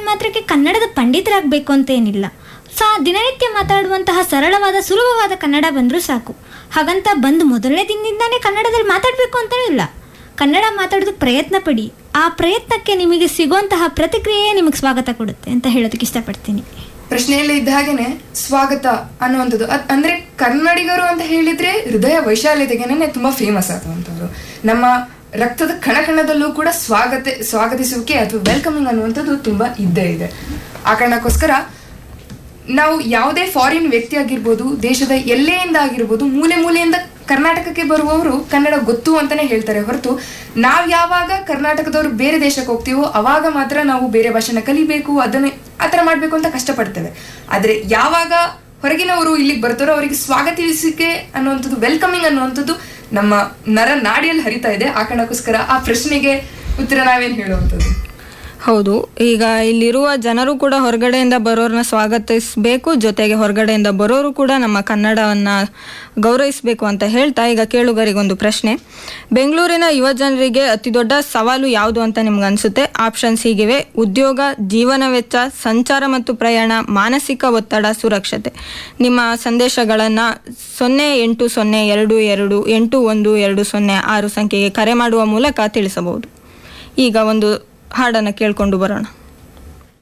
ಮಾತ್ರಕ್ಕೆ ಕನ್ನಡದ ಪಂಡಿತರಾಗಬೇಕು ಅಂತ ಏನಿಲ್ಲ ಸಾ ದಿನನಿತ್ಯ ಮಾತಾಡುವಂತಹ ಸರಳವಾದ ಸುಲಭವಾದ ಕನ್ನಡ ಬಂದರೂ ಸಾಕು ಹಾಗಂತ ಬಂದು ಮೊದಲನೇ ದಿನದಿಂದಾನೇ ಕನ್ನಡದಲ್ಲಿ ಮಾತಾಡಬೇಕು ಅಂತಲೂ ಇಲ್ಲ ಕನ್ನಡ ಮಾತಾಡೋದಕ್ಕೆ ಪ್ರಯತ್ನ ಪಡಿ ಆ ಪ್ರಯತ್ನಕ್ಕೆ ನಿಮಗೆ ಸಿಗುವಂತಹ ಪ್ರತಿಕ್ರಿಯೆ ನಿಮಗೆ ಸ್ವಾಗತ ಕೊಡುತ್ತೆ ಅಂತ ಹೇಳೋದಕ್ಕೆ ಇಷ್ಟಪಡ್ತೀನಿ ಪ್ರಶ್ನೆಯಲ್ಲಿ ಇದ್ದ ಹಾಗೇನೆ ಸ್ವಾಗತ ಅನ್ನುವಂಥದ್ದು ಅದ್ ಅಂದ್ರೆ ಕನ್ನಡಿಗರು ಅಂತ ಹೇಳಿದ್ರೆ ಹೃದಯ ವೈಶಾಲ್ಯತೆಗೆನೆ ತುಂಬಾ ಫೇಮಸ್ ಆಗುವಂಥದ್ದು ನಮ್ಮ ರಕ್ತದ ಕಣಕಣದಲ್ಲೂ ಕೂಡ ಸ್ವಾಗತ ಸ್ವಾಗತಿಸುವಿಕೆ ಅಥವಾ ವೆಲ್ಕಮಿಂಗ್ ಅನ್ನುವಂಥದ್ದು ತುಂಬಾ ಇದ್ದೇ ಇದೆ ಆ ಕಾರಣಕ್ಕೋಸ್ಕರ ನಾವು ಯಾವುದೇ ಫಾರಿನ್ ವ್ಯಕ್ತಿ ಆಗಿರ್ಬೋದು ದೇಶದ ಎಲ್ಲೆಯಿಂದ ಆಗಿರ್ಬೋದು ಮೂಲೆ ಮೂಲೆಯಿಂದ ಕರ್ನಾಟಕಕ್ಕೆ ಬರುವವರು ಕನ್ನಡ ಗೊತ್ತು ಅಂತಾನೆ ಹೇಳ್ತಾರೆ ಹೊರತು ನಾವು ಯಾವಾಗ ಕರ್ನಾಟಕದವರು ಬೇರೆ ದೇಶಕ್ಕೆ ಹೋಗ್ತೀವೋ ಅವಾಗ ಮಾತ್ರ ನಾವು ಬೇರೆ ಭಾಷೆನ ಕಲಿಬೇಕು ಅದನ್ನೇ ಆ ಥರ ಮಾಡಬೇಕು ಅಂತ ಕಷ್ಟಪಡ್ತೇವೆ ಆದರೆ ಯಾವಾಗ ಹೊರಗಿನವರು ಇಲ್ಲಿಗೆ ಬರ್ತಾರೋ ಅವರಿಗೆ ಸ್ವಾಗತಿಸಿಕೆ ಅನ್ನುವಂಥದ್ದು ವೆಲ್ಕಮಿಂಗ್ ಅನ್ನುವಂಥದ್ದು ನಮ್ಮ ನರ ನಾಡಿಯಲ್ಲಿ ಹರಿತಾ ಇದೆ ಆ ಕಾರಣಕ್ಕೋಸ್ಕರ ಆ ಪ್ರಶ್ನೆಗೆ ಉತ್ತರ ನಾವೇನು ಹೇಳುವಂಥದ್ದು ಹೌದು ಈಗ ಇಲ್ಲಿರುವ ಜನರು ಕೂಡ ಹೊರಗಡೆಯಿಂದ ಬರೋರನ್ನ ಸ್ವಾಗತಿಸಬೇಕು ಜೊತೆಗೆ ಹೊರಗಡೆಯಿಂದ ಬರೋರು ಕೂಡ ನಮ್ಮ ಕನ್ನಡವನ್ನು ಗೌರವಿಸಬೇಕು ಅಂತ ಹೇಳ್ತಾ ಈಗ ಕೇಳುಗರಿಗೊಂದು ಪ್ರಶ್ನೆ ಬೆಂಗಳೂರಿನ ಯುವ ಜನರಿಗೆ ಅತಿ ದೊಡ್ಡ ಸವಾಲು ಯಾವುದು ಅಂತ ನಿಮ್ಗೆ ಅನಿಸುತ್ತೆ ಆಪ್ಷನ್ಸ್ ಹೀಗಿವೆ ಉದ್ಯೋಗ ಜೀವನ ವೆಚ್ಚ ಸಂಚಾರ ಮತ್ತು ಪ್ರಯಾಣ ಮಾನಸಿಕ ಒತ್ತಡ ಸುರಕ್ಷತೆ ನಿಮ್ಮ ಸಂದೇಶಗಳನ್ನು ಸೊನ್ನೆ ಎಂಟು ಸೊನ್ನೆ ಎರಡು ಎರಡು ಎಂಟು ಒಂದು ಎರಡು ಸೊನ್ನೆ ಆರು ಸಂಖ್ಯೆಗೆ ಕರೆ ಮಾಡುವ ಮೂಲಕ ತಿಳಿಸಬಹುದು ಈಗ ಒಂದು ಹಾಡನ್ನು ಕೇಳಿಕೊಂಡು ಬರೋಣ